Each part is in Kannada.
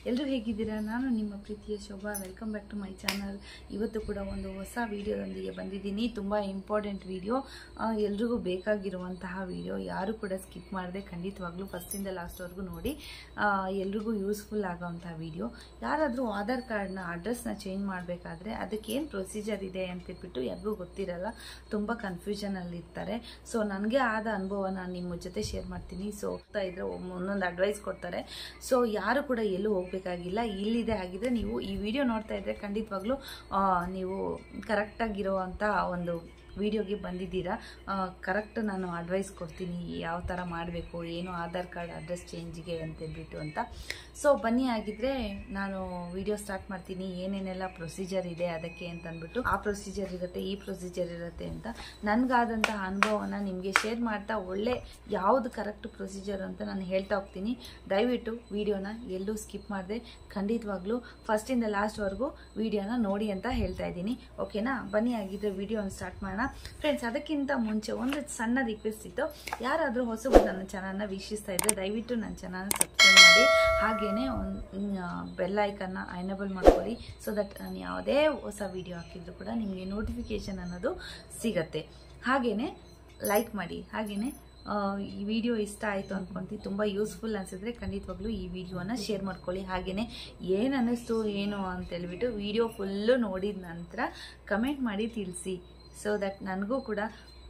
ಎಲ್ಲರೂ ಹೇಗಿದ್ದೀರಾ ನಾನು ನಿಮ್ಮ ಪ್ರೀತಿಯ Shobha welcome back to my channel ಇವತ್ತು ಕೂಡ ಒಂದು ಹೊಸ ವಿಡಿಯೋದೊಂದಿಗೆ ಬಂದಿದ್ದೀನಿ ತುಂಬ ಇಂಪಾರ್ಟೆಂಟ್ ವಿಡಿಯೋ ಎಲ್ರಿಗೂ ಬೇಕಾಗಿರುವಂತಹ ವಿಡಿಯೋ ಯಾರು ಕೂಡ ಸ್ಕಿಪ್ ಮಾಡದೆ ಖಂಡಿತವಾಗ್ಲೂ ಫಸ್ಟಿಂದ ಲಾಸ್ಟ್ವರೆಗೂ ನೋಡಿ ಆ, ಎಲ್ರಿಗೂ ಯೂಸ್ಫುಲ್ ಆಗೋವಂತಹ ವಿಡಿಯೋ ಯಾರಾದರೂ ಆಧಾರ್ ಕಾರ್ಡ್ನ ಅಡ್ರೆಸ್ನ ಚೇಂಜ್ ಮಾಡಬೇಕಾದ್ರೆ ಅದಕ್ಕೆ ಏನು ಪ್ರೊಸೀಜರ್ ಇದೆ ಅಂತಿಟ್ಬಿಟ್ಟು ಯಾರಿಗೂ ಗೊತ್ತಿರಲ್ಲ ತುಂಬ ಕನ್ಫ್ಯೂಷನಲ್ಲಿ ಇರ್ತಾರೆ ಸೊ ನನಗೆ ಆದ ಅನುಭವ ನಾನು ನಿಮ್ಮ ಜೊತೆ ಶೇರ್ ಮಾಡ್ತೀನಿ ಸೊ ಹೋಗ್ತಾ ಇದ್ರೆ ಒಂದೊಂದು ಅಡ್ವೈಸ್ ಕೊಡ್ತಾರೆ ಸೊ ಯಾರು ಕೂಡ ಎಲ್ಲೂ ಹೋಗಬೇಕಾಗಿಲ್ಲ ಇಲ್ಲಿದೆ ಆಗಿದ್ರೆ ನೀವು ಈ ವಿಡಿಯೋ ನೋಡ್ತಾ ಇದ್ರೆ ಖಂಡಿತವಾಗ್ಲೂ ಆ, ನೀವು ಕರೆಕ್ಟಾಗಿರುವಂಥ ಒಂದು ವಿಡಿಯೋಗೆ ಬಂದಿದ್ದೀರಾ ಕರೆಕ್ಟ್ ನಾನು ಅಡ್ವೈಸ್ ಕೊಡ್ತೀನಿ ಯಾವ ಥರ ಮಾಡಬೇಕು ಏನು ಆಧಾರ್ ಕಾರ್ಡ್ ಅಡ್ರೆಸ್ ಚೇಂಜಿಗೆ ಅಂತೇಳ್ಬಿಟ್ಟು ಅಂತ ಸೊ ಬನ್ನಿ ಆಗಿದ್ರೆ ನಾನು ವಿಡಿಯೋ ಸ್ಟಾರ್ಟ್ ಮಾಡ್ತೀನಿ ಏನೇನೆಲ್ಲ ಪ್ರೊಸೀಜರ್ ಇದೆ ಅದಕ್ಕೆ ಅಂತ ಅಂದ್ಬಿಟ್ಟು ಆ ಪ್ರೊಸೀಜರ್ ಇರುತ್ತೆ ಈ ಪ್ರೊಸೀಜರ್ ಇರುತ್ತೆ ಅಂತ ನನಗಾದಂತಹ ಅನುಭವನ ನಿಮಗೆ ಶೇರ್ ಮಾಡ್ತಾ ಒಳ್ಳೆ ಯಾವುದು ಕರೆಕ್ಟ್ ಪ್ರೊಸೀಜರ್ ಅಂತ ನಾನು ಹೇಳ್ತಾ ಹೋಗ್ತೀನಿ ದಯವಿಟ್ಟು ವಿಡಿಯೋನ ಎಲ್ಲೂ ಸ್ಕಿಪ್ ಮಾಡಿದೆ ಖಂಡಿತವಾಗ್ಲೂ ಫಸ್ಟಿಂದ ಲಾಸ್ಟ್ವರೆಗೂ ವಿಡಿಯೋನ ನೋಡಿ ಅಂತ ಹೇಳ್ತಾ ಇದ್ದೀನಿ ಓಕೆನಾ ಬನ್ನಿ ಆಗಿದ್ರೆ ವಿಡಿಯೋನ ಸ್ಟಾರ್ಟ್ ಮಾಡೋಣ ಫ್ರೆಂಡ್ಸ್ ಅದಕ್ಕಿಂತ ಮುಂಚೆ ಒಂದು ಸಣ್ಣ ರಿಕ್ವೆಸ್ಟ್ ಇತ್ತು ಯಾರಾದರೂ ಹೊಸಬರು ನನ್ನ ಚಾನಲ್ನ ವೀಕ್ಷಿಸ್ತಾ ಇದ್ದರೆ ದಯವಿಟ್ಟು ನನ್ನ ಚಾನಲ್ನ ಸಬ್ಸ್ಕ್ರೈಬ್ ಮಾಡಿ ಹಾಗೆಯೇ ಒಂದು ಬೆಲ್ ಐಕನ್ನ ಐನಬಲ್ ಮಾಡ್ಕೊಳ್ಳಿ ಸೊ ದಟ್ ನಾನು ಯಾವುದೇ ಹೊಸ ವಿಡಿಯೋ ಹಾಕಿದ್ರು ಕೂಡ ನಿಮಗೆ ನೋಟಿಫಿಕೇಷನ್ ಅನ್ನೋದು ಸಿಗತ್ತೆ ಹಾಗೆಯೇ ಲೈಕ್ ಮಾಡಿ ಹಾಗೆಯೇ ಆ, ಈ ವಿಡಿಯೋ ಇಷ್ಟ ಆಯಿತು ಅಂದ್ಕೊಂತೀನಿ ತುಂಬ ಯೂಸ್ಫುಲ್ ಅನಿಸಿದ್ರೆ ಖಂಡಿತವಾಗ್ಲೂ ಈ ವಿಡಿಯೋನ ಶೇರ್ ಮಾಡ್ಕೊಳ್ಳಿ ಹಾಗೆಯೇ ಏನು ಅನ್ನಿಸ್ತು ಏನು ಅಂತೇಳ್ಬಿಟ್ಟು ವಿಡಿಯೋ ಫುಲ್ಲು ನೋಡಿದ ನಂತರ ಕಮೆಂಟ್ ಮಾಡಿ ತಿಳಿಸಿ ಸೊ ದಟ್ ನನಗೂ ಕೂಡ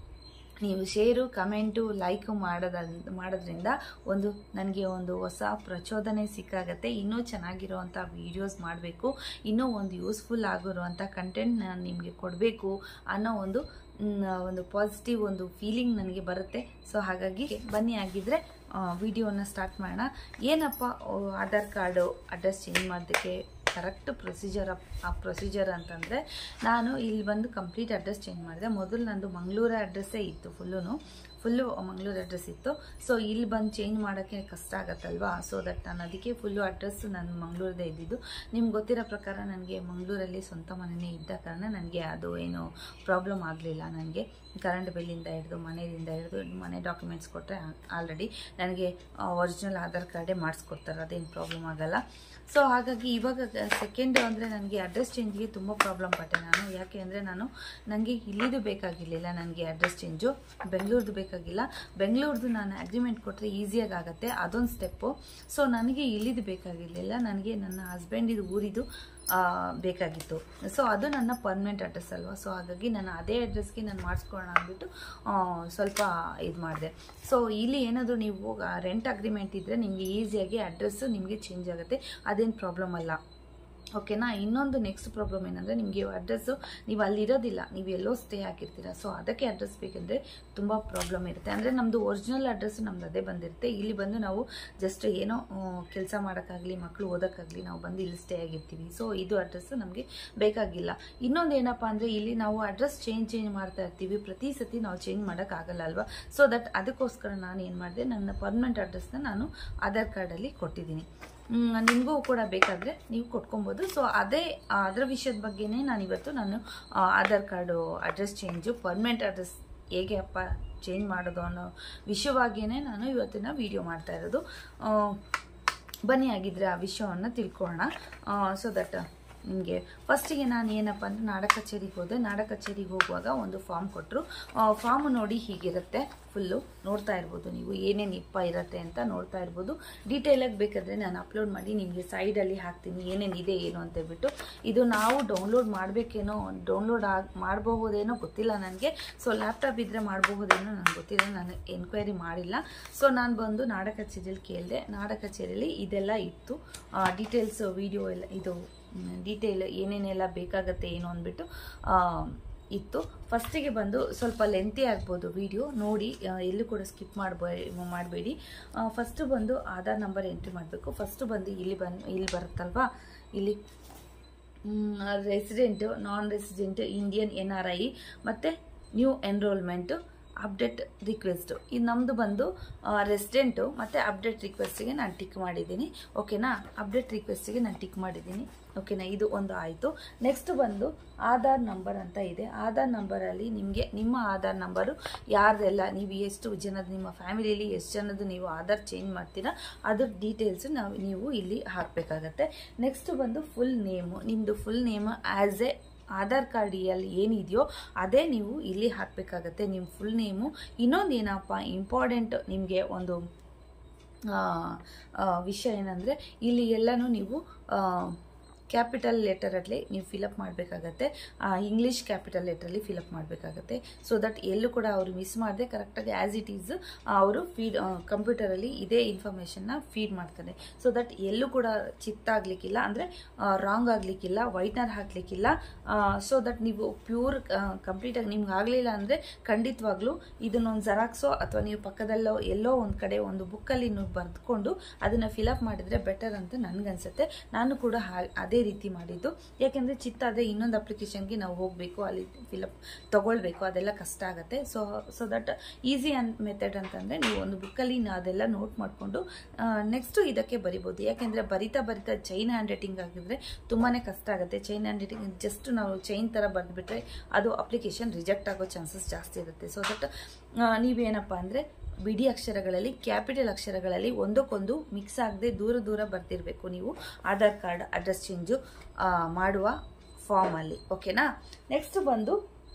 ನೀವು ಶೇರು ಕಮೆಂಟು ಲೈಕು ಮಾಡೋದ ಮಾಡೋದ್ರಿಂದ ಒಂದು ನನಗೆ ಒಂದು ಹೊಸ ಪ್ರಚೋದನೆ ಸಿಕ್ಕಾಗತ್ತೆ ಇನ್ನೂ ಚೆನ್ನಾಗಿರೋವಂಥ ವೀಡಿಯೋಸ್ ಮಾಡಬೇಕು ಇನ್ನೂ ಒಂದು ಯೂಸ್ಫುಲ್ ಆಗಿರುವಂಥ ಕಂಟೆಂಟ್ ನಾನು ನಿಮಗೆ ಕೊಡಬೇಕು ಅನ್ನೋ ಒಂದು ಮ್, ಒಂದು ಪಾಸಿಟಿವ್ ಒಂದು ಫೀಲಿಂಗ್ ನನಗೆ ಬರುತ್ತೆ ಸೊ ಹಾಗಾಗಿ ಬನ್ನಿ ಆಗಿದ್ದರೆ ವಿಡಿಯೋನ ಸ್ಟಾರ್ಟ್ ಮಾಡೋಣ ಏನಪ್ಪ ಆ, ಆಧಾರ್ ಕಾರ್ಡು ಅಡ್ರೆಸ್ ಚೇಂಜ್ ಮಾಡೋದಕ್ಕೆ ಕರೆಕ್ಟ್ ಪ್ರೊಸೀಜರ್ ಆ ಪ್ರೊಸೀಜರ್ ಅಂತಂದರೆ ನಾನು ಇಲ್ಲಿ ಬಂದು ಕಂಪ್ಲೀಟ್ ಅಡ್ರೆಸ್ ಚೇಂಜ್ ಮಾಡಿದೆ ಮೊದಲು ನಂದು ಮಂಗಳೂರು ಅಡ್ರೆಸ್ಸೇ ಇತ್ತು ಫುಲ್ಲು ಫುಲ್ಲು ಮಂಗಳೂರು ಅಡ್ರೆಸ್ ಇತ್ತು ಸೊ ಇಲ್ಲಿ ಬಂದು ಚೇಂಜ್ ಮಾಡೋಕ್ಕೆ ಕಷ್ಟ ಆಗತ್ತಲ್ವಾ ಸೊ ದಟ್ ನಾನು ಅದಕ್ಕೆ ಫುಲ್ಲು ಅಡ್ರೆಸ್ ನಾನು ಮಂಗಳೂರದೇ ಇದ್ದಿದ್ದು ನಿಮ್ಗೆ ಗೊತ್ತಿರೋ ಪ್ರಕಾರ ನನಗೆ ಮಂಗಳೂರಲ್ಲಿ ಸ್ವಂತ ಮನೆಯೇ ಇದ್ದ ಕಾರಣ ನನಗೆ ಅದು ಏನು ಪ್ರಾಬ್ಲಮ್ ಆಗಲಿಲ್ಲ ನನಗೆ ಕರೆಂಟ್ ಬಿಲ್ಲಿಂದ ಹಿಡಿದು ಮನೆಯಿಂದ ಹಿಡಿದು ಮನೆ ಡಾಕ್ಯುಮೆಂಟ್ಸ್ ಕೊಟ್ಟರೆ ಆಲ್ರೆಡಿ ನನಗೆ ಒರಿಜಿನಲ್ ಆಧಾರ್ ಕಾರ್ಡೇ ಮಾಡಿಸ್ಕೊಡ್ತಾರೆ ಅದೇನು ಪ್ರಾಬ್ಲಮ್ ಆಗಲ್ಲ ಸೊ ಹಾಗಾಗಿ ಇವಾಗ ಸೆಕೆಂಡ್ ಅಂದರೆ ನನಗೆ ಅಡ್ರೆಸ್ ಚೇಂಜ್ಗೆ ತುಂಬ ಪ್ರಾಬ್ಲಮ್ ಪಟ್ಟೆ ನಾನು ಯಾಕೆ ಅಂದರೆ ನಾನು ನನಗೆ ಇಲ್ಲಿದು ಬೇಕಾಗಿರಲಿಲ್ಲ ನನಗೆ ಅಡ್ರೆಸ್ ಚೇಂಜು ಬೆಂಗಳೂರ್ದು ಬೇಕಾಗಿಲ್ಲ ಬೆಂಗಳೂರ್ದು ನಾನು ಅಗ್ರಿಮೆಂಟ್ ಕೊಟ್ಟರೆ ಈಸಿಯಾಗಿ ಆಗುತ್ತೆ ಅದೊಂದು ಸ್ಟೆಪ್ಪು ಸೊ ನನಗೆ ಇಲ್ಲಿದು ಬೇಕಾಗಿರಲಿಲ್ಲ ನನಗೆ ನನ್ನ ಹಸ್ಬೆಂಡಿದು ಊರಿದು ಆ, ಬೇಕಾಗಿತ್ತು ಸೊ ಅದು ನನ್ನ ಪರ್ಮನೆಂಟ್ ಅಡ್ರೆಸ್ ಅಲ್ವಾ ಸೊ ಹಾಗಾಗಿ ನಾನು ಅದೇ ಅಡ್ರೆಸ್ಗೆ ನಾನು ಮಾಡಿಸ್ಕೊಳ್ಳೋಣ ಅಂದ್ಬಿಟ್ಟು ಆ, ಸ್ವಲ್ಪ ಇದು ಮಾಡಿದೆ ಸೊ ಇಲ್ಲಿ ಏನಾದರೂ ನೀವು ರೆಂಟ್ ಅಗ್ರಿಮೆಂಟ್ ಇದ್ದರೆ ನಿಮಗೆ ಈಸಿಯಾಗಿ ಅಡ್ರೆಸ್ಸು ನಿಮಗೆ ಚೇಂಜ್ ಆಗುತ್ತೆ ಅದೇನು ಪ್ರಾಬ್ಲಮ್ ಅಲ್ಲ ಓಕೆನಾ ಇನ್ನೊಂದು ನೆಕ್ಸ್ಟ್ ಪ್ರಾಬ್ಲಮ್ ಏನಂದರೆ ನಿಮಗೆ ಅಡ್ರೆಸ್ಸು ನೀವು ಅಲ್ಲಿರೋದಿಲ್ಲ ನೀವು ಎಲ್ಲೋ ಸ್ಟೇ ಹಾಕಿರ್ತೀರ ಸೊ ಅದಕ್ಕೆ ಅಡ್ರೆಸ್ ಬೇಕಂದರೆ ತುಂಬ ಪ್ರಾಬ್ಲಮ್ ಇರುತ್ತೆ ಅಂದರೆ ನಮ್ಮದು ಒರಿಜಿನಲ್ ಅಡ್ರೆಸ್ಸು ನಮ್ದು ಅದೇ ಬಂದಿರುತ್ತೆ ಇಲ್ಲಿ ಬಂದು ನಾವು ಜಸ್ಟ್ ಏನೋ ಕೆಲಸ ಮಾಡೋಕ್ಕಾಗಲಿ ಮಕ್ಕಳು ಓದೋಕ್ಕಾಗಲಿ ನಾವು ಬಂದು ಇಲ್ಲಿ ಸ್ಟೇ ಆಗಿರ್ತೀವಿ ಸೊ ಇದು ಅಡ್ರೆಸ್ಸು ನಮಗೆ ಬೇಕಾಗಿಲ್ಲ ಇನ್ನೊಂದು ಏನಪ್ಪ ಅಂದರೆ ಇಲ್ಲಿ ನಾವು ಅಡ್ರೆಸ್ ಚೇಂಜ್ ಚೇಂಜ್ ಮಾಡ್ತಾ ಇರ್ತೀವಿ ಪ್ರತಿ ಸತಿ ನಾವು ಚೇಂಜ್ ಮಾಡೋಕ್ಕಾಗಲ್ಲ ಅಲ್ವಾ ಸೊ ದಟ್ ಅದಕ್ಕೋಸ್ಕರ ನಾನು ಏನು ಮಾಡಿದೆ ನನ್ನ ಪರ್ಮನೆಂಟ್ ಅಡ್ರೆಸ್ನ ನಾನು ಆಧಾರ್ ಕಾರ್ಡಲ್ಲಿ ಕೊಟ್ಟಿದ್ದೀನಿ ಮ್, ನಿಮಗೂ ಕೂಡ ಬೇಕಾದರೆ ನೀವು ಕೊಟ್ಕೊಬೋದು ಸೊ ಅದೇ ಅದರ ವಿಷಯದ ಬಗ್ಗೆನೇ ನಾನು ಇವತ್ತು ನಾನು ಆ, Aadhaar card address change permanent address ಹೇಗೆ ಅಪ್ಪ ಚೇಂಜ್ ಮಾಡೋದು ಅನ್ನೋ ವಿಷಯವಾಗಿಯೇ ನಾನು ಇವತ್ತಿನ ವಿಡಿಯೋ ಮಾಡ್ತಾ ಇರೋದು ಆ, ಬನ್ನಿ ಆಗಿದ್ರೆ ಆ ವಿಷಯವನ್ನು ತಿಳ್ಕೊಳ್ಳೋಣ ಸೊ ದಟ್ ನಿಮಗೆ ಫಸ್ಟಿಗೆ ನಾನು ಏನಪ್ಪ ಅಂದರೆ ನಾಡ ಕಚೇರಿಗೆ ಹೋದೆ ನಾಡ ಕಚೇರಿಗೆ ಹೋಗುವಾಗ ಒಂದು ಫಾರ್ಮ್ ಕೊಟ್ಟರು ಫಾರ್ಮ್ ನೋಡಿ ಹೀಗಿರುತ್ತೆ ಫುಲ್ಲು ನೋಡ್ತಾ ಇರ್ಬೋದು ನೀವು ಏನೇನು ಇಪ್ಪ ಇರುತ್ತೆ ಅಂತ ನೋಡ್ತಾ ಇರ್ಬೋದು ಡೀಟೇಲಾಗಿ ಬೇಕಾದರೆ ನಾನು ಅಪ್ಲೋಡ್ ಮಾಡಿ ನಿಮಗೆ ಸೈಡಲ್ಲಿ ಹಾಕ್ತೀನಿ ಏನೇನಿದೆ ಏನು ಅಂತ ಹೇಳ್ಬಿಟ್ಟು ಇದು ನಾವು ಡೌನ್ಲೋಡ್ ಮಾಡಬೇಕೇನೋ ಡೌನ್ಲೋಡ್ ಆಗಿ ಮಾಡಬಹುದೇನೋ ಗೊತ್ತಿಲ್ಲ ನನಗೆ ಸೊ ಲ್ಯಾಪ್ಟಾಪ್ ಇದ್ದರೆ ಮಾಡಬಹುದೇನೋ ನನಗೆ ಗೊತ್ತಿಲ್ಲ ನಾನು ಎನ್ಕ್ವೈರಿ ಮಾಡಿಲ್ಲ ಸೊ ನಾನು ಬಂದು ನಾಡ ಕಚೇರಿಯಲ್ಲಿ ಕೇಳಿದೆ ನಾಡ ಕಚೇರಿಯಲ್ಲಿ ಇದೆಲ್ಲ ಇತ್ತು ಡೀಟೇಲ್ಸ್ ವಿಡಿಯೋ ಎಲ್ಲ ಇದು ಡೀಟೇಲ್ ಏನೇನೆಲ್ಲ ಬೇಕಾಗತ್ತೆ ಏನು ಅಂದ್ಬಿಟ್ಟು ಆ, ಇತ್ತು ಫಸ್ಟಿಗೆ ಬಂದು ಸ್ವಲ್ಪ ಲೆಂತಿ ಆಗ್ಬೋದು ವಿಡಿಯೋ ನೋಡಿ ಆ, ಎಲ್ಲೂ ಕೂಡ ಸ್ಕಿಪ್ ಮಾಡ್ಬೇ ಮಾಡಬೇಡಿ ಫಸ್ಟು ಬಂದು ಆಧಾರ್ ನಂಬರ್ ಎಂಟ್ರಿ ಮಾಡಬೇಕು ಫಸ್ಟು ಬಂದು ಇಲ್ಲಿ ಬಂದು ಇಲ್ಲಿ ಬರುತ್ತಲ್ವಾ ಇಲ್ಲಿ resident non resident Indian N R I ಮತ್ತು ನ್ಯೂ ಎನ್ರೋಲ್ಮೆಂಟು ಅಪ್ಡೇಟ್ ರಿಕ್ವೆಸ್ಟ್ ಇದು ನಮ್ಮದು ಬಂದು ರೆಸಿಡೆಂಟು ಮತ್ತು ಅಪ್ಡೇಟ್ ರಿಕ್ವೆಸ್ಟಿಗೆ ನಾನು ಟಿಕ್ ಮಾಡಿದ್ದೀನಿ ಓಕೆನಾ ಅಪ್ಡೇಟ್ ರಿಕ್ವೆಸ್ಟಿಗೆ ನಾನು ಟಿಕ್ ಮಾಡಿದ್ದೀನಿ ಓಕೆನಾ ಇದು ಒಂದು ಆಯಿತು ನೆಕ್ಸ್ಟ್ ಬಂದು ಆಧಾರ್ ನಂಬರ್ ಅಂತ ಇದೆ ಆಧಾರ್ ನಂಬರಲ್ಲಿ ನಿಮಗೆ ನಿಮ್ಮ ಆಧಾರ್ ನಂಬರು ಯಾರ್ದೆಲ್ಲ ನೀವು ಎಷ್ಟು ಜನದ ನಿಮ್ಮ ಫ್ಯಾಮಿಲಿಯಲ್ಲಿ ಎಷ್ಟು ಜನದ್ದು ನೀವು ಆಧಾರ್ ಚೇಂಜ್ ಮಾಡ್ತೀರಾ ಅದ್ರ ಡೀಟೇಲ್ಸ್ ನಾವು ನೀವು ಇಲ್ಲಿ ಹಾಕಬೇಕಾಗತ್ತೆ ನೆಕ್ಸ್ಟ್ ಬಂದು ಫುಲ್ ನೇಮು ನಿಮ್ಮದು full name as a Aadhaar ಕಾರ್ಡಿಯಲ್ಲಿ ಏನಿದೆಯೋ ಅದೇ ನೀವು ಇಲ್ಲಿ ಹಾಕಬೇಕಾಗತ್ತೆ ನಿಮ್ಮ ಫುಲ್ ನೇಮು ಇನ್ನೊಂದು ಏನಪ್ಪ ಇಂಪಾರ್ಟೆಂಟ್ ನಿಮಗೆ ಒಂದು ಆ, ಆ, ವಿಷಯ ಏನಂದರೆ ಇಲ್ಲಿ ಎಲ್ಲನೂ ನೀವು ಕ್ಯಾಪಿಟಲ್ ಲೆಟರಲ್ಲಿ ನೀವು ಫಿಲಪ್ ಮಾಡಬೇಕಾಗತ್ತೆ ಇಂಗ್ಲೀಷ್ ಕ್ಯಾಪಿಟಲ್ ಲೆಟ್ರಲ್ಲಿ ಫಿಲಪ್ ಮಾಡಬೇಕಾಗತ್ತೆ ಸೊ ದಟ್ ಎಲ್ಲೂ ಕೂಡ ಅವರು ಮಿಸ್ ಮಾಡದೆ ಕರೆಕ್ಟಾಗಿ ಆ್ಯಸ್ ಇಟ್ ಈಸ್ ಅವರು ಫೀಡ್ ಕಂಪ್ಯೂಟರಲ್ಲಿ ಇದೇ ಇನ್ಫಾರ್ಮೇಷನ್ನ ಫೀಡ್ ಮಾಡ್ತಾರೆ ಸೊ ದಟ್ ಎಲ್ಲೂ ಕೂಡ ಚಿತ್ತಾಗಲಿಕ್ಕಿಲ್ಲ ಅಂದರೆ ರಾಂಗ್ ಆಗಲಿಕ್ಕಿಲ್ಲ ವೈಟ್ನರ್ ಹಾಕಲಿಕ್ಕಿಲ್ಲ ಸೊ ದಟ್ ನೀವು ಪ್ಯೂರ್ ಕಂಪ್ಲೀಟಾಗಿ ನಿಮ್ಗೆ ಆಗಲಿಲ್ಲ ಅಂದರೆ ಖಂಡಿತವಾಗ್ಲೂ ಇದನ್ನೊಂದು ಜೆರಾಕ್ಸೋ ಅಥವಾ ನೀವು ಪಕ್ಕದಲ್ಲೋ ಎಲ್ಲೋ ಒಂದು ಕಡೆ ಒಂದು ಬುಕ್ಕಲ್ಲಿ ನೀವು ಬರೆದುಕೊಂಡು ಅದನ್ನು ಫಿಲಪ್ ಮಾಡಿದರೆ ಬೆಟರ್ ಅಂತ ನನಗನ್ಸುತ್ತೆ ನಾನು ಕೂಡ ಹಾ ಅದೇ ರೀತಿ ಮಾಡಿದ್ದು ಯಾಕೆಂದರೆ ಚಿತ್ತಾದರೆ ಇನ್ನೊಂದು ಅಪ್ಲಿಕೇಶನ್ಗೆ ನಾವು ಹೋಗಬೇಕು ಅಲ್ಲಿ ಫಿಲಪ್ ತೊಗೊಳ್ಬೇಕು ಅದೆಲ್ಲ ಕಷ್ಟ ಆಗುತ್ತೆ so so that easy an method ಅಂತಂದರೆ ನೀವು ಒಂದು ಬುಕ್ಕಲ್ಲಿ ಅದೆಲ್ಲ ನೋಟ್ ಮಾಡಿಕೊಂಡು ನೆಕ್ಸ್ಟು ಇದಕ್ಕೆ ಬರಿಬೋದು ಯಾಕೆಂದರೆ ಬರಿತಾ ಬರಿತಾ ಚೈನ್ ಹ್ಯಾಂಡ್ ರೈಟಿಂಗ್ ಆಗಿದ್ರೆ ತುಂಬಾ ಕಷ್ಟ ಆಗುತ್ತೆ ಚೈನ್ ಹ್ಯಾಂಡ್ ರೈಟಿಂಗ್ ಜಸ್ಟ್ ನಾವು ಚೈನ್ ಥರ ಬರೆದ್ಬಿಟ್ರೆ ಅದು ಅಪ್ಲಿಕೇಶನ್ ರಿಜೆಕ್ಟ್ ಆಗೋ ಚಾನ್ಸಸ್ ಜಾಸ್ತಿ ಇರುತ್ತೆ ಸೊ ದಟ್ ನೀವೇನಪ್ಪ ಅಂದರೆ ಬಿಡಿ ಅಕ್ಷರಗಳಲ್ಲಿ ಕ್ಯಾಪಿಟಲ್ ಅಕ್ಷರಗಳಲ್ಲಿ ಒಂದಕ್ಕೊಂದು ಮಿಕ್ಸ್ ಆಗದೆ ದೂರ ದೂರ ಬರ್ತಿರಬೇಕು ನೀವು ಆಧಾರ್ ಕಾರ್ಡ್ ಅಡ್ರೆಸ್ ಚೇಂಜು ಮಾಡುವ ಫಾರ್ಮಲ್ಲಿ ಓಕೆನಾ ನೆಕ್ಸ್ಟ್ ಬಂದು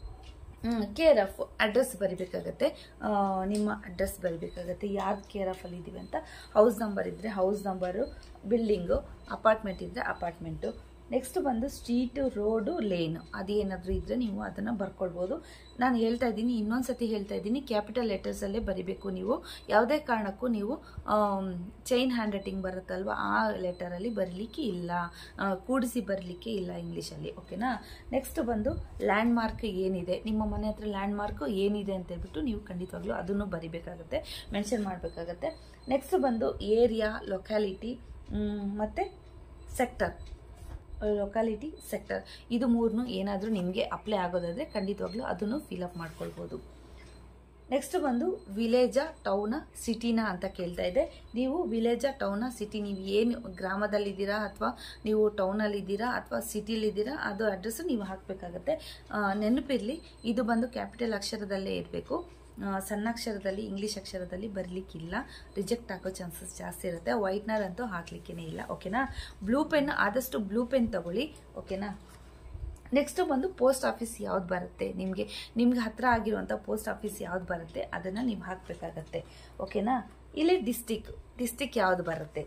ಕೇರ್ ಆಫ್ ಅಡ್ರೆಸ್ ಬರಿಬೇಕಾಗತ್ತೆ ಆ, ನಿಮ್ಮ ಅಡ್ರೆಸ್ ಬರಿಬೇಕಾಗತ್ತೆ ಯಾರ್ದು ಕೇರ್ ಆಫಲ್ಲಿ ಇದ್ದೀವಿ ಅಂತ ಹೌಸ್ ನಂಬರ್ ಇದ್ದರೆ ಹೌಸ್ ನಂಬರು ಬಿಲ್ಡಿಂಗು ಅಪಾರ್ಟ್ಮೆಂಟ್ ಇದ್ದರೆ ಅಪಾರ್ಟ್ಮೆಂಟು ನೆಕ್ಸ್ಟ್ ಬಂದು ಸ್ಟ್ರೀಟು ರೋಡು ಲೇನು ಅದೇನಾದರೂ ಇದ್ದರೆ ನೀವು ಅದನ್ನು ಬರ್ಕೊಳ್ಬೋದು ನಾನು ಹೇಳ್ತಾ ಇದ್ದೀನಿ ಇನ್ನೊಂದು ಸತಿ ಹೇಳ್ತಾ ಇದ್ದೀನಿ ಕ್ಯಾಪಿಟಲ್ ಲೆಟರ್ಸಲ್ಲೇ ಬರಿಬೇಕು ನೀವು ಯಾವುದೇ ಕಾರಣಕ್ಕೂ ನೀವು ಚೈನ್ ಹ್ಯಾಂಡ್ ರೈಟಿಂಗ್ ಬರುತ್ತಲ್ವ ಆ ಲೆಟರಲ್ಲಿ ಬರಲಿಕ್ಕೆ ಇಲ್ಲ ಆ, ಕೂಡಿಸಿ ಬರಲಿಕ್ಕೆ ಇಲ್ಲ ಇಂಗ್ಲೀಷಲ್ಲಿ ಓಕೆನಾ ನೆಕ್ಸ್ಟ್ ಬಂದು ಲ್ಯಾಂಡ್ ಮಾರ್ಕ್ ಏನಿದೆ ನಿಮ್ಮ ಮನೆ ಹತ್ರ ಲ್ಯಾಂಡ್ ಮಾರ್ಕ್ ಏನಿದೆ ಅಂತ ಹೇಳ್ಬಿಟ್ಟು ನೀವು ಖಂಡಿತವಾಗ್ಲೂ ಅದನ್ನು ಬರಿಬೇಕಾಗತ್ತೆ ಮೆನ್ಷನ್ ಮಾಡಬೇಕಾಗತ್ತೆ ನೆಕ್ಸ್ಟ್ ಬಂದು ಏರಿಯಾ ಲೊಕ್ಯಾಲಿಟಿ ಮತ್ತು ಸೆಕ್ಟರ್ ಲೊಕ್ಯಾಲಿಟಿ ಸೆಕ್ಟರ್ ಇದು ಮೂರನ್ನು ಏನಾದರೂ ನಿಮಗೆ ಅಪ್ಲೈ ಆಗೋದಾದರೆ ಖಂಡಿತವಾಗ್ಲೂ ಅದನ್ನು ಫಿಲಪ್ ಮಾಡ್ಕೊಳ್ಬೋದು ನೆಕ್ಸ್ಟ್ ಬಂದು ವಿಲೇಜ ಟೌನ ಸಿಟಿನ ಅಂತ ಕೇಳ್ತಾ ಇದೆ ನೀವು ವಿಲೇಜ ಟೌನ ಸಿಟಿ ನೀವು ಏನು ಗ್ರಾಮದಲ್ಲಿದ್ದೀರಾ ಅಥವಾ ನೀವು ಟೌನಲ್ಲಿದ್ದೀರಾ ಅಥವಾ ಸಿಟಿಲಿದ್ದೀರಾ ಅದು ಅಡ್ರೆಸ್ ನೀವು ಹಾಕಬೇಕಾಗತ್ತೆ ನೆನಪಿರಲಿ ಇದು ಬಂದು ಕ್ಯಾಪಿಟಲ್ ಅಕ್ಷರದಲ್ಲೇ ಇರಬೇಕು ಸಣ್ಣ ಅಕ್ಷರದಲ್ಲಿ ಇಂಗ್ಲೀಷ್ ಅಕ್ಷರದಲ್ಲಿ ಬರಲಿಕ್ಕಿಲ್ಲ ರಿಜೆಕ್ಟ್ ಆಗೋ ಚಾನ್ಸಸ್ ಜಾಸ್ತಿ ಇರುತ್ತೆ ವೈಟ್ನರ್ ಅಂತೂ ಹಾಕ್ಲಿಕ್ಕೇ ಇಲ್ಲ ಓಕೆನಾ ಬ್ಲೂ ಪೆನ್ ಆದಷ್ಟು ಬ್ಲೂ ಪೆನ್ ತಗೊಳ್ಳಿ ಓಕೆನಾ ನೆಕ್ಸ್ಟ್ ಬಂದು ಪೋಸ್ಟ್ ಆಫೀಸ್ ಯಾವ್ದು ಬರುತ್ತೆ ನಿಮಗೆ ನಿಮ್ಗೆ ಹತ್ರ ಆಗಿರುವಂಥ ಪೋಸ್ಟ್ ಆಫೀಸ್ ಯಾವ್ದು ಬರುತ್ತೆ ಅದನ್ನು ನೀವು ಹಾಕಬೇಕಾಗತ್ತೆ ಓಕೆನಾ ಇಲ್ಲಿ ಡಿಸ್ಟಿಕ್ ಡಿಸ್ಟಿಕ್ ಯಾವ್ದು ಬರುತ್ತೆ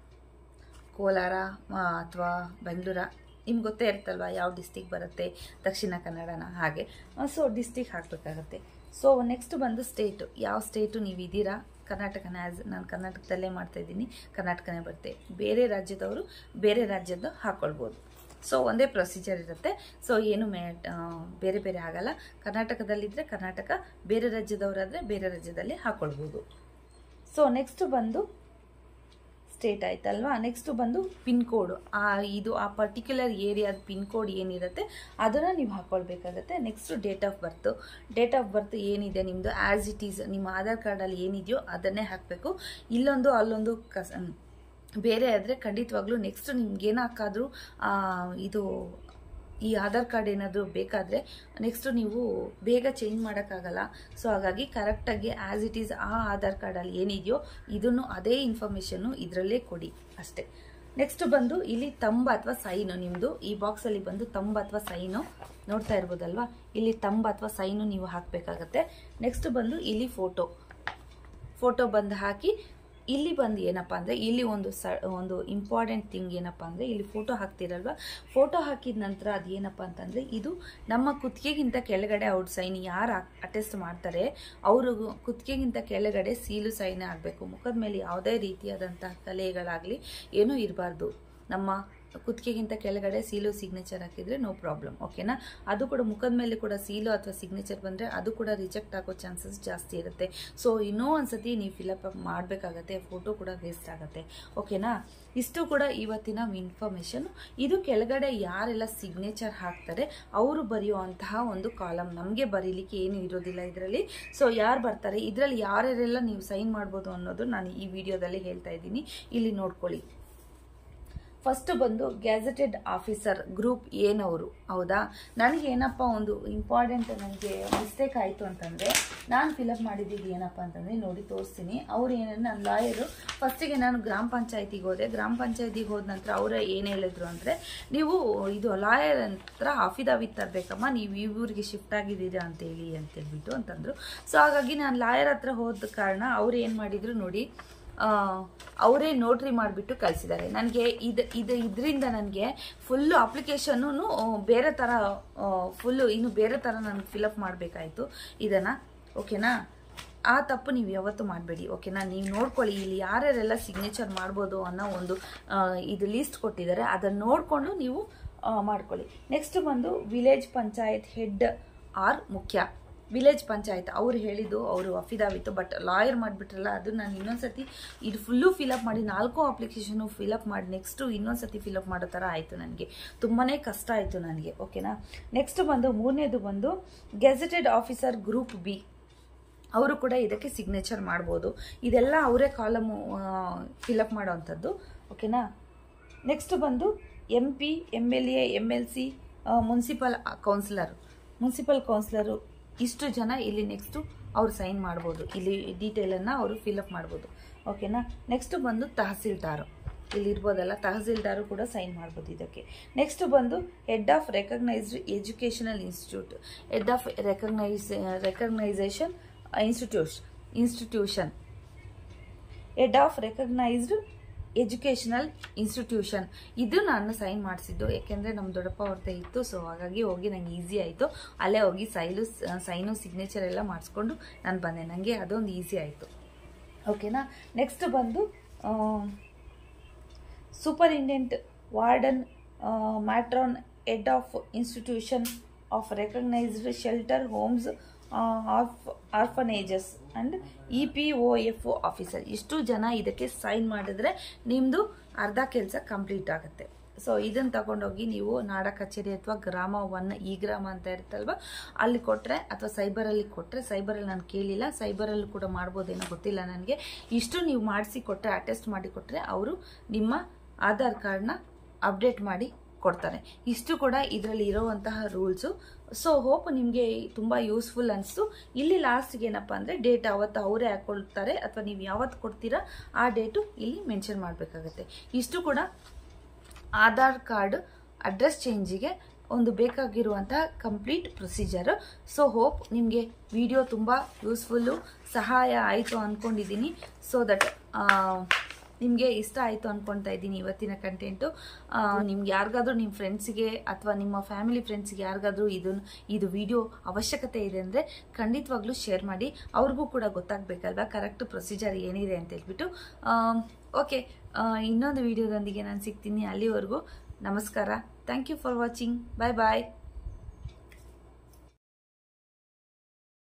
ಕೋಲಾರ ಅಥವಾ ಬೆಂಗಳೂರ ನಿಮ್ಗೆ ಗೊತ್ತೇ ಇರುತ್ತಲ್ವ ಯಾವ ಡಿಸ್ಟಿಕ್ ಬರುತ್ತೆ ದಕ್ಷಿಣ ಕನ್ನಡನ ಹಾಗೆ ಸೊ ಡಿಸ್ಟಿಕ್ ಹಾಕಬೇಕಾಗತ್ತೆ ಸೊ ನೆಕ್ಸ್ಟ್ ಬಂದು ಸ್ಟೇಟು ಯಾವ ಸ್ಟೇಟು ನೀವು ಇದ್ದೀರಾ ಕರ್ನಾಟಕನ ಆ್ಯಸ್ ನಾನು ಕರ್ನಾಟಕದಲ್ಲೇ ಮಾಡ್ತಾ ಇದ್ದೀನಿ ಕರ್ನಾಟಕನೇ ಬರುತ್ತೆ ಬೇರೆ ರಾಜ್ಯದವರು ಬೇರೆ ರಾಜ್ಯದ್ದು ಹಾಕ್ಕೊಳ್ಬೋದು ಸೊ ಒಂದೇ ಪ್ರೊಸೀಜರ್ ಇರುತ್ತೆ ಸೊ ಏನು ಮೇ ಆ, ಬೇರೆ ಬೇರೆ ಆಗಲ್ಲ ಕರ್ನಾಟಕದಲ್ಲಿದ್ದರೆ ಕರ್ನಾಟಕ ಬೇರೆ ರಾಜ್ಯದವರಾದರೆ ಬೇರೆ ರಾಜ್ಯದಲ್ಲಿ ಹಾಕ್ಕೊಳ್ಬೋದು ಸೊ ನೆಕ್ಸ್ಟ್ ಬಂದು ಸ್ಟೇಟ್ ಆಯ್ತಲ್ವಾ ನೆಕ್ಸ್ಟ್ ಬಂದು ಪಿನ್ ಕೋಡ್ ಆ ಇದು ಆ ಪರ್ಟಿಕ್ಯುಲರ್ ಏರಿಯಾದ ಪಿನ್ ಕೋಡ್ ಏನಿರುತ್ತೆ ಅದನ್ನು ನೀವು ಹಾಕ್ಕೊಳ್ಬೇಕಾಗತ್ತೆ next date of birth date of birth ಏನಿದೆ ನಿಮ್ಮದು ಆ್ಯಸ್ ಇಟ್ ಈಸ್ ನಿಮ್ಮ ಆಧಾರ್ ಕಾರ್ಡಲ್ಲಿ ಏನಿದೆಯೋ ಅದನ್ನೇ ಹಾಕಬೇಕು ಇಲ್ಲೊಂದು ಅಲ್ಲೊಂದು ಕಸ ಬೇರೆ ಆದರೆ ಖಂಡಿತವಾಗ್ಲೂ ನೆಕ್ಸ್ಟ್ ನಿಮ್ಗೇನಾಕಾದರೂ ಇದು ಈ ಆಧಾರ್ ಕಾರ್ಡ್ ಏನಾದರೂ ಬೇಕಾದರೆ ನೆಕ್ಸ್ಟ್ ನೀವು ಬೇಗ ಚೇಂಜ್ ಮಾಡೋಕ್ಕಾಗಲ್ಲ ಸೊ ಹಾಗಾಗಿ ಕರೆಕ್ಟಾಗಿ ಆ್ಯಸ್ ಇಟ್ ಈಸ್ ಆ ಆಧಾರ್ ಕಾರ್ಡಲ್ಲಿ ಏನಿದೆಯೋ ಇದನ್ನು ಅದೇ ಇನ್ಫಾರ್ಮೇಷನ್ನು ಇದರಲ್ಲೇ ಕೊಡಿ ಅಷ್ಟೇ ನೆಕ್ಸ್ಟ್ ಬಂದು ಇಲ್ಲಿ ತಂಬ ಅಥವಾ ಸೈನು ನಿಮ್ಮದು ಈ ಬಾಕ್ಸಲ್ಲಿ ಬಂದು ತಂಬ ಅಥವಾ ಸೈನು ನೋಡ್ತಾ ಇರ್ಬೋದಲ್ವಾ ಇಲ್ಲಿ ತಂಬ ಅಥವಾ ಸೈನು ನೀವು ಹಾಕಬೇಕಾಗತ್ತೆ ನೆಕ್ಸ್ಟ್ ಬಂದು ಇಲ್ಲಿ ಫೋಟೋ ಫೋಟೋ ಬಂದು ಹಾಕಿ ಇಲ್ಲಿ ಬಂದು ಏನಪ್ಪ ಅಂದರೆ ಇಲ್ಲಿ ಒಂದು ಸ ಒಂದು ಇಂಪಾರ್ಟೆಂಟ್ ಥಿಂಗ್ ಏನಪ್ಪ ಅಂದರೆ ಇಲ್ಲಿ ಫೋಟೋ ಹಾಕ್ತಿರಲ್ವ ಫೋಟೋ ಹಾಕಿದ ನಂತರ ಅದು ಏನಪ್ಪ ಅಂತಂದರೆ ಇದು ನಮ್ಮ ಕುತ್ತಿಗೆಗಿಂತ ಕೆಳಗಡೆ ಅವ್ರ ಸೈನ್ ಯಾರು ಅಟೆಸ್ಟ್ ಮಾಡ್ತಾರೆ ಅವರು ಕುತ್ತಿಗೆಗಿಂತ ಕೆಳಗಡೆ ಸೀಲು ಸೈನ್ ಆಗಬೇಕು ಮುಖದ ಮೇಲೆ ಯಾವುದೇ ರೀತಿಯಾದಂತಹ ಕಲೆಗಳಾಗಲಿ ಏನೂ ಇರಬಾರ್ದು ನಮ್ಮ ಕುತ್ತಿಗೆಗಿಂತ ಕೆಳಗಡೆ ಸೀಲು ಸಿಗ್ನೇಚರ್ ಹಾಕಿದರೆ ನೋ ಪ್ರಾಬ್ಲಮ್ ಓಕೆನಾ ಅದು ಕೂಡ ಮುಖದ ಮೇಲೆ ಕೂಡ ಸೀಲು ಅಥವಾ ಸಿಗ್ನೇಚರ್ ಬಂದರೆ ಅದು ಕೂಡ ರಿಜೆಕ್ಟ್ ಆಗೋ ಚಾನ್ಸಸ್ ಜಾಸ್ತಿ ಇರುತ್ತೆ ಸೊ ಇನ್ನೂ ಒಂದ್ಸತಿ ನೀವು ಫಿಲಪ್ ಮಾಡಬೇಕಾಗತ್ತೆ ಫೋಟೋ ಕೂಡ ವೇಸ್ಟ್ ಆಗುತ್ತೆ ಓಕೆನಾ ಇಷ್ಟು ಕೂಡ ಇವತ್ತಿನ ಇನ್ಫಾರ್ಮೇಷನ್ ಇದು ಕೆಳಗಡೆ ಯಾರೆಲ್ಲ ಸಿಗ್ನೇಚರ್ ಹಾಕ್ತಾರೆ ಅವರು ಬರೆಯುವಂತಹ ಒಂದು ಕಾಲಮ್ ನಮಗೆ ಬರೀಲಿಕ್ಕೆ ಏನು ಇರೋದಿಲ್ಲ ಇದರಲ್ಲಿ ಸೊ ಯಾರು ಬರ್ತಾರೆ ಇದರಲ್ಲಿ ಯಾರ್ಯಾರೆಲ್ಲ ನೀವು ಸೈನ್ ಮಾಡ್ಬೋದು ಅನ್ನೋದು ನಾನು ಈ ವಿಡಿಯೋದಲ್ಲಿ ಹೇಳ್ತಾ ಇದ್ದೀನಿ ಇಲ್ಲಿ ನೋಡ್ಕೊಳ್ಳಿ ಫಸ್ಟ್ ಬಂದು ಗ್ಯಾಜೆಟೆಡ್ ಆಫೀಸರ್ ಗ್ರೂಪ್ ಏನವರು ಹೌದಾ ನನಗೆ ಏನಪ್ಪ ಒಂದು ಇಂಪಾರ್ಟೆಂಟ್ ನನಗೆ ಮಿಸ್ಟೇಕ್ ಆಯಿತು ಅಂತಂದರೆ ನಾನು ಫಿಲಪ್ ಮಾಡಿದ್ದು ಏನಪ್ಪ ಅಂತಂದರೆ ನೋಡಿ ತೋರಿಸ್ತೀನಿ ಅವ್ರು ಏನಂದ್ರೆ ನನ್ನ ಲಾಯರು ಫಸ್ಟಿಗೆ ನಾನು ಗ್ರಾಮ ಪಂಚಾಯತಿಗೆ ಹೋದೆ ಗ್ರಾಮ ಪಂಚಾಯತಿಗೆ ಹೋದ ನಂತರ ಅವರ ಏನು ಹೇಳಿದ್ರು ಅಂದರೆ ನೀವು ಇದು ಲಾಯರ್ ಹತ್ರ ಅಫಿದಾವಿತ್ ತರಬೇಕಮ್ಮ ನೀವು ಈ ಊರಿಗೆ ಶಿಫ್ಟ್ ಆಗಿದ್ದೀರಾ ಅಂತೇಳಿ ಅಂತೇಳ್ಬಿಟ್ಟು ಅಂತಂದರು ಸೊ ಹಾಗಾಗಿ ನಾನು ಲಾಯರ್ ಹತ್ರ ಹೋದ ಕಾರಣ ಅವ್ರು ಏನು ಮಾಡಿದರು ನೋಡಿ ಅವರೇ ನೋಟ್ರಿ ಮಾಡಿಬಿಟ್ಟು ಕಳಿಸಿದ್ದಾರೆ ನನಗೆ ಇದು ಇದು ಇದರಿಂದ ನನಗೆ ಫುಲ್ಲು ಅಪ್ಲಿಕೇಶನ್ನು ಬೇರೆ ಥರ ಫುಲ್ಲು ಇನ್ನು ಬೇರೆ ಥರ ನಾನು ಫಿಲಪ್ ಮಾಡಬೇಕಾಯಿತು ಇದನ್ನು ಓಕೆನಾ ಆ ತಪ್ಪು ನೀವು ಯಾವತ್ತೂ ಮಾಡಬೇಡಿ ಓಕೆನಾ ನೀವು ನೋಡ್ಕೊಳ್ಳಿ ಇಲ್ಲಿ ಯಾರ್ಯಾರೆಲ್ಲ ಸಿಗ್ನೇಚರ್ ಮಾಡ್ಬೋದು ಅನ್ನೋ ಒಂದು ಇದು ಲೀಸ್ಟ್ ಕೊಟ್ಟಿದ್ದಾರೆ ಅದನ್ನು ನೋಡಿಕೊಂಡು ನೀವು ಮಾಡ್ಕೊಳ್ಳಿ ನೆಕ್ಸ್ಟ್ ಬಂದು ವಿಲೇಜ್ ಪಂಚಾಯತ್ ಹೆಡ್ ಆರ್ ಮುಖ್ಯ ವಿಲೇಜ್ ಪಂಚಾಯತ್ ಅವ್ರು ಹೇಳಿದ್ದು ಅವರು ಅಫಿದಾವಿತ್ತು ಬಟ್ ಲಾಯರ್ ಮಾಡಿಬಿಟ್ರಲ್ಲ ಅದು ನಾನು ಇನ್ನೊಂದ್ಸತಿ ಇದು ಫುಲ್ಲು ಫಿಲಪ್ ಮಾಡಿ ನಾಲ್ಕು ಅಪ್ಲಿಕೇಶನು ಫಿಲಪ್ ಮಾಡಿ ನೆಕ್ಸ್ಟು ಇನ್ನೊಂದ್ಸತಿ ಫಿಲಪ್ ಮಾಡೋ ಥರ ಆಯಿತು ನನಗೆ ತುಂಬಾ ಕಷ್ಟ ಆಯಿತು ನನಗೆ ಓಕೆನಾ ನೆಕ್ಸ್ಟ್ ಬಂದು ಮೂರನೇದು ಬಂದು ಗೆಜೆಟೆಡ್ ಆಫೀಸರ್ ಗ್ರೂಪ್ ಬಿ ಅವರು ಕೂಡ ಇದಕ್ಕೆ ಸಿಗ್ನೇಚರ್ ಮಾಡ್ಬೋದು ಇದೆಲ್ಲ ಅವರೇ ಕಾಲಮು ಫಿಲಪ್ ಮಾಡೋವಂಥದ್ದು ಓಕೆನಾ ನೆಕ್ಸ್ಟ್ ಬಂದು M P M L A M L C municipal councillor municipal councillor ಇಷ್ಟು ಜನ ಇಲ್ಲಿ ನೆಕ್ಸ್ಟು ಅವ್ರು ಸೈನ್ ಮಾಡ್ಬೋದು ಇಲ್ಲಿ ಡೀಟೇಲನ್ನು ಅವರು ಫಿಲಪ್ ಮಾಡ್ಬೋದು ಓಕೆನಾ ನೆಕ್ಸ್ಟ್ ಬಂದು ತಹಸೀಲ್ದಾರು ಇಲ್ಲಿ ಇರ್ಬೋದಲ್ಲ ತಹಸೀಲ್ದಾರು ಕೂಡ ಸೈನ್ ಮಾಡ್ಬೋದು ಇದಕ್ಕೆ ನೆಕ್ಸ್ಟ್ ಬಂದು head of recognised educational institute head of recognise recognisation institution institution head of recognised educational institution ಇದು ನಾನು ಸೈನ್ ಮಾಡಿಸಿದ್ದು ಯಾಕೆಂದರೆ ನಮ್ಮ ದೊಡ್ಡಪ್ಪ ಅವ್ರದ್ದೇ ಇತ್ತು ಸೊ ಹಾಗಾಗಿ ಹೋಗಿ ನಂಗೆ ಈಸಿ ಆಯಿತು ಅಲ್ಲೇ ಹೋಗಿ ಸೈಲು ಸೈನು ಸಿಗ್ನೇಚರ್ ಎಲ್ಲ ಮಾಡಿಸ್ಕೊಂಡು ನಾನು ಬಂದೆ ನನಗೆ ಅದೊಂದು ಈಸಿ ಆಯಿತು ಓಕೆನಾ ನೆಕ್ಸ್ಟ್ ಬಂದು superintendent warden matron head of institution of recognised shelter homes of orphanages and E P O F O officer ಇಷ್ಟು ಜನ ಇದಕ್ಕೆ ಸೈನ್ ಮಾಡಿದ್ರೆ ನಿಮ್ಮದು ಅರ್ಧ ಕೆಲಸ ಕಂಪ್ಲೀಟ್ ಆಗುತ್ತೆ ಸೊ ಇದನ್ನು ತಗೊಂಡೋಗಿ ನೀವು ನಾಡ ಕಚೇರಿ ಅಥವಾ ಗ್ರಾಮ ಒನ್ ಈ ಗ್ರಾಮ ಅಂತ ಇರುತ್ತಲ್ವ ಅಲ್ಲಿ ಕೊಟ್ಟರೆ ಅಥವಾ ಸೈಬರಲ್ಲಿ ಕೊಟ್ಟರೆ ಸೈಬರಲ್ಲಿ ನಾನು ಕೇಳಿಲ್ಲ ಸೈಬರಲ್ಲಿ ಕೂಡ ಮಾಡ್ಬೋದೇನೋ ಗೊತ್ತಿಲ್ಲ ನನಗೆ ಇಷ್ಟು ನೀವು ಮಾಡಿಸಿ ಕೊಟ್ಟರೆ ಅಟೆಸ್ಟ್ ಮಾಡಿ ಕೊಟ್ಟರೆ ಅವರು ನಿಮ್ಮ ಆಧಾರ್ ಕಾರ್ಡ್ನ ಅಪ್ಡೇಟ್ ಮಾಡಿ ಕೊಡ್ತಾರೆ ಇಷ್ಟು ಕೂಡ ಇದರಲ್ಲಿ ಇರೋವಂತಹ ರೂಲ್ಸು ಸೊ ಹೋಪ್ ನಿಮಗೆ ತುಂಬ ಯೂಸ್ಫುಲ್ ಅನಿಸ್ತು ಇಲ್ಲಿ ಲಾಸ್ಟ್ಗೆ ಏನಪ್ಪ ಅಂದರೆ ಡೇಟ್ ಅವತ್ತು ಅವರೇ ಹಾಕೊಳ್ತಾರೆ ಅಥವಾ ನೀವು ಯಾವತ್ತು ಕೊಡ್ತೀರಾ ಆ ಡೇಟು ಇಲ್ಲಿ ಮೆನ್ಷನ್ ಮಾಡಬೇಕಾಗತ್ತೆ ಇಷ್ಟು ಕೂಡ ಆಧಾರ್ ಕಾರ್ಡ್ ಅಡ್ರೆಸ್ ಚೇಂಜಿಗೆ ಒಂದು ಬೇಕಾಗಿರುವಂತಹ ಕಂಪ್ಲೀಟ್ ಪ್ರೊಸೀಜರ್ ಸೊ ಹೋಪ್ ನಿಮಗೆ ವಿಡಿಯೋ ತುಂಬ ಯೂಸ್ಫುಲ್ಲು ಸಹಾಯ ಆಯಿತು ಅಂದ್ಕೊಂಡಿದ್ದೀನಿ ಸೊ ದಟ್ ನಿಮಗೆ ಇಷ್ಟ ಆಯಿತು ಅಂದ್ಕೊಳ್ತಾ ಇದ್ದೀನಿ ಇವತ್ತಿನ ಕಂಟೆಂಟು ನಿಮ್ಗೆ ಯಾರಿಗಾದ್ರೂ ನಿಮ್ಮ ಫ್ರೆಂಡ್ಸಿಗೆ ಅಥವಾ ನಿಮ್ಮ ಫ್ಯಾಮಿಲಿ ಫ್ರೆಂಡ್ಸಿಗೆ ಯಾರಿಗಾದ್ರೂ ಇದನ್ನು ಇದು ವಿಡಿಯೋ ಅವಶ್ಯಕತೆ ಇದೆ ಅಂದರೆ ಖಂಡಿತವಾಗ್ಲೂ ಶೇರ್ ಮಾಡಿ ಅವ್ರಿಗೂ ಕೂಡ ಗೊತ್ತಾಗಬೇಕಲ್ವಾ ಕರೆಕ್ಟ್ ಪ್ರೊಸೀಜರ್ ಏನಿದೆ ಅಂತ ಹೇಳ್ಬಿಟ್ಟು ಓಕೆ ಇನ್ನೊಂದು ವಿಡಿಯೋದೊಂದಿಗೆ ನಾನು ಸಿಗ್ತೀನಿ ಅಲ್ಲಿವರೆಗೂ ನಮಸ್ಕಾರ thank you for watching bye bye